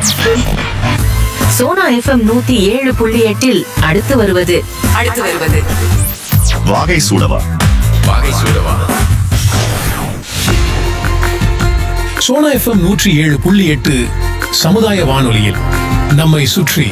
Sona FM நூத்தி ஏழு புள்ளி எட்டில் அடுத்து வருவது அடுத்து வருவது வாகை சூடவா வாகை சூடவா சோனா எஃப்எம் நூற்றி ஏழு புள்ளி எட்டு சமுதாய வானொலியில் நம்மை சுற்றி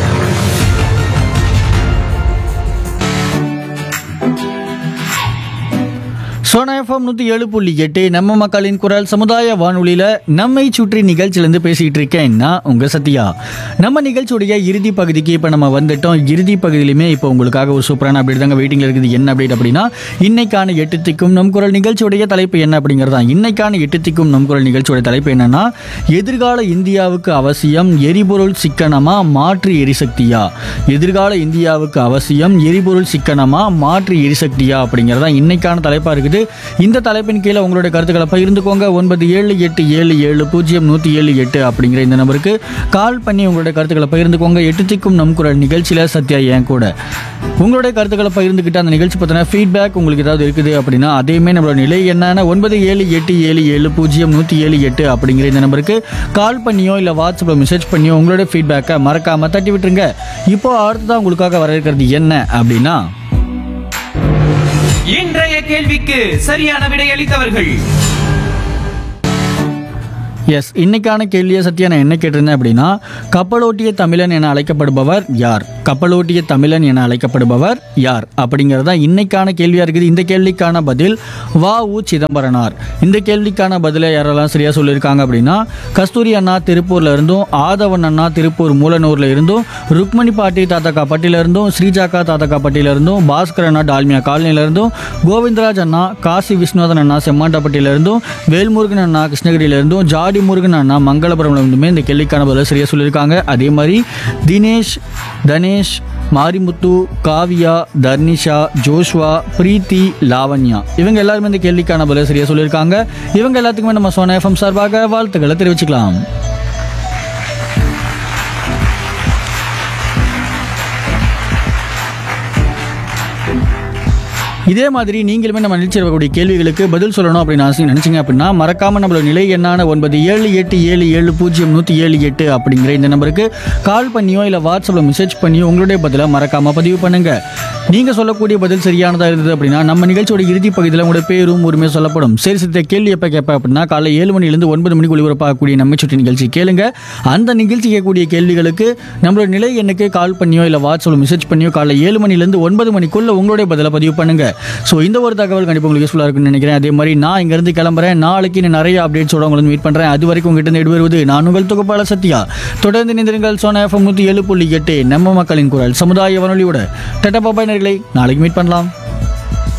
சோனா எஃப்எம் நூற்றி ஏழு புள்ளி எட்டு நம்ம மக்களின் குரல் சமுதாய வானொலியில் நம்மை சுற்றி நிகழ்ச்சியிலேருந்து பேசிகிட்டு இருக்கேன் நான் உங்கள் சத்யா நம்ம நிகழ்ச்சியுடைய இறுதி பகுதிக்கு இப்போ நம்ம வந்துட்டோம் இறுதி பகுதியிலுமே இப்போ உங்களுக்காக ஒரு சூப்பரான அப்டேட் தாங்க வெயிட்டிங்கில் இருக்குது என்ன அப்டேட் அப்படின்னா இன்னைக்கான எட்டு திக்கும் நம் குரல் நிகழ்ச்சியுடைய தலைப்பு என்ன அப்படிங்கிறது தான் இன்னைக்கான எட்டு திக்கும் நம் குரல் நிகழ்ச்சியுடைய தலைப்பு என்னன்னா எதிர்கால இந்தியாவுக்கு அவசியம் எரிபொருள் சிக்கனமா மாற்று எரிசக்தியா எதிர்கால இந்தியாவுக்கு அவசியம் எரிபொருள் சிக்கனமா மாற்று எரிசக்தியா அப்படிங்கிறது தான் இன்னைக்கான தலைப்பாக இருக்குது இந்த தலைப்பின் கீழே உங்களுடைய கருத்துக்களை பகிர்ந்துக்கோங்க ஒன்பது ஏழு எட்டு ஏழு ஏழு பூஜ்ஜியம் நூற்றி ஏழு எட்டு அப்படிங்கிற இந்த நம்பருக்கு கால் பண்ணி உங்களுடைய கருத்துக்களை பகிர்ந்துக்கோங்க எட்டு திக்கும் நம் குரல் நிகழ்ச்சியில் சத்யா என் கூட உங்களுடைய கருத்துக்களை பகிர்ந்துக்கிட்டு அந்த நிகழ்ச்சி பற்றின ஃபீட்பேக் உங்களுக்கு ஏதாவது இருக்குது அப்படின்னா அதையுமே நம்மளோட நிலை என்னன்னா ஒன்பது ஏழு எட்டு ஏழு ஏழு பூஜ்ஜியம் நூற்றி ஏழு எட்டு அப்படிங்கிற இந்த நம்பருக்கு கால் பண்ணியோ இல்லை வாட்ஸ்அப்பில் மெசேஜ் பண்ணியோ உங்களோட ஃபீட்பேக்கை மறக்காமல் தட்டி விட்டுருங்க இப்போ அடுத்ததான் உங்களுக்காக வர இருக்கிறது என்ன அப்படின்னா இன்றைய கேள்விக்கு சரியான விடையளித்தவர்கள் எஸ் இன்னைக்கான கேள்வியை சத்யா நான் என்ன கேட்டிருந்தேன் அப்படின்னா கப்பலோட்டிய தமிழன் என அழைக்கப்படுபவர் யார் கப்பலோட்டிய தமிழன் என அழைக்கப்படுபவர் யார் அப்படிங்கிறது தான் இன்னைக்கான கேள்வியாக இருக்குது இந்த கேள்விக்கான பதில் வா உ சிதம்பரனார் இந்த கேள்விக்கான பதிலை யாரெல்லாம் சரியாக சொல்லியிருக்காங்க அப்படின்னா கஸ்தூரி அண்ணா திருப்பூர்ல இருந்தும் ஆதவன் அண்ணா திருப்பூர் மூலனூர்ல இருந்தும் ருக்மணி பாட்டி தாத்தக்கா பட்டியில இருந்தும் ஸ்ரீஜாக்கா தாத்தக்கா பட்டியில இருந்தும் பாஸ்கர் அண்ணா டால்மியா காலனில இருந்தும் கோவிந்தராஜ் அண்ணா காசி விஸ்வநாதன் அண்ணா செம்மாண்டப்பட்டியில இருந்தும் வேல்முருகன் அண்ணா கிருஷ்ணகிரியில இருந்தும் ஜாடி முருகன் அண்ணா மங்களபுரம்ல இருந்துமே இந்த கேள்விக்கான பதில் சரியா சொல்லியிருக்காங்க அதே மாதிரி தினேஷ் தனேஷ் மாரிமுத்து காவியா தர்னிஷா ஜோஷ்வா பிரீத்தி லாவண்யா இவங்க எல்லாருமே இந்த கேள்விக்கான பதில் சரியா சொல்லியிருக்காங்க இவங்க எல்லாத்துக்குமே நம்ம சோனா எஃப்எம் சார்பாக வாழ்த்துக்களை தெரிவிச்சுக்கலாம் இதே மாதிரி நீங்களுமே நம்ம நிகழ்ச்சி இருக்கக்கூடிய கேள்விகளுக்கு பதில் சொல்லணும் அப்படின்னு ஆசை நினைச்சீங்க அப்படின்னா மறக்காம நம்மளோட நிலை எண்ணான ஒன்பது ஏழு எட்டு ஏழு ஏழு பூஜ்ஜியம் நூற்றி ஏழு எட்டு அப்படிங்கிற இந்த நம்பருக்கு கால் பண்ணியோ இல்லை வாட்ஸ்அப்பில் மெசேஜ் பண்ணியோ உங்களுடைய பதிலை மறக்காம பதிவு பண்ணுங்க நீங்க சொல்லக்கூடிய பதில் சரியானதா இருந்தது அப்படின்னா நம்ம நிகழ்ச்சியோட இறுதி பகுதியில் உங்களுடைய பேரும் உரிமையும் சொல்லப்படும் சரி சித்த கேள்வி எப்போ கேட்பேன் அப்படின்னா காலை ஏழு மணிலேருந்து ஒன்பது மணிக்கு ஒளிபரப்பாகக்கூடிய நம்ம சுற்றி நிகழ்ச்சி கேளுங்க அந்த நிகழ்ச்சி கேட்கக்கூடிய கேள்விகளுக்கு நம்மளோட நிலை எண்ணுக்கு கால் பண்ணியோ இல்லை வாட்ஸ்அப்பில் மெசேஜ் பண்ணியோ காலை ஏழு மணிலேருந்து ஒன்பது மணிக்குள்ள உங்களுடைய பதிலை பதிவு பண்ணுங்க ஸோ இந்த ஒரு தகவல் கண்டிப்பாக உங்களுக்கு யூஸ்ஃபுல்லாக இருக்குன்னு நினைக்கிறேன் அதே மாதிரி நான் இங்கேருந்து கிளம்புறேன் நாளைக்கு நான் நிறைய அப்டேட்ஸோட உங்களை மீட் பண்ணுறேன் அது வரைக்கும் உங்ககிட்ட இருந்து வருவது நான் உங்கள் தொகுப்பாளர் சத்யா தொடர்ந்து நிந்திருங்கள் சோனா எஃப்எம் நூற்றி ஏழு புள்ளி எட்டு நம்ம மக்களின் குரல் சமுதாய வானொலியோட டட்டா பாபாய் நேர்களை நாளைக்கு மீட் பண்ணலாம்